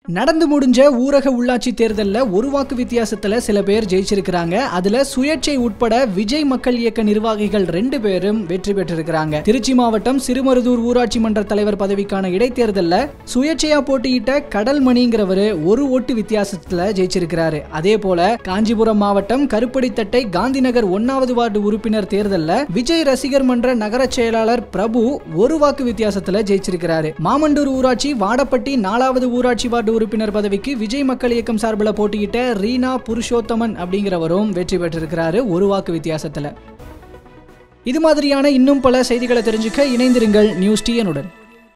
நடந்து முடிஞ்ச ஊரக உள்ளாட்சி தேர்தலில் ஒரு வாக்கு வித்தியாசத்துல சில பேர் ஜெயிச்சிருக்கிறாங்க அதுல சுயேட்சை உட்பட விஜய் மக்கள் இயக்க நிர்வாகிகள் ரெண்டு பேரும் வெற்றி பெற்றிருக்கிறாங்க திருச்சி மாவட்டம் சிறுமருதூர் ஊராட்சி மன்ற தலைவர் பதவிக்கான இடைத்தேர்தலில் சுயேட்சையா போட்டியிட்ட கடல்மணிங்கிறவரு ஒரு ஓட்டு வித்தியாசத்துல ஜெயிச்சிருக்கிறாரு அதே போல காஞ்சிபுரம் மாவட்டம் கருப்படித்தட்டை காந்திநகர் ஒன்னாவது வார்டு உறுப்பினர் தேர்தலில் விஜய் ரசிகர் மன்ற நகர செயலாளர் பிரபு ஒரு வாக்கு வித்தியாசத்துல ஜெயிச்சிருக்கிறாரு மாமண்டூர் ஊராட்சி வாடப்பட்டி நாலாவது ஊராட்சி வார்டு உறுப்பினர் பதவிக்கு விஜய் மக்கள் இயக்கம் சார்பில் போட்டியிட்ட ரீனா புருஷோத்தமன் அப்படிங்கிறவரும் வெற்றி பெற்றிருக்கிறாரு ஒரு வாக்கு வித்தியாசத்துல இது மாதிரியான இன்னும் பல செய்திகளை தெரிஞ்சுக்க இணைந்திருங்கள் நியூஸ் டிஎனுடன்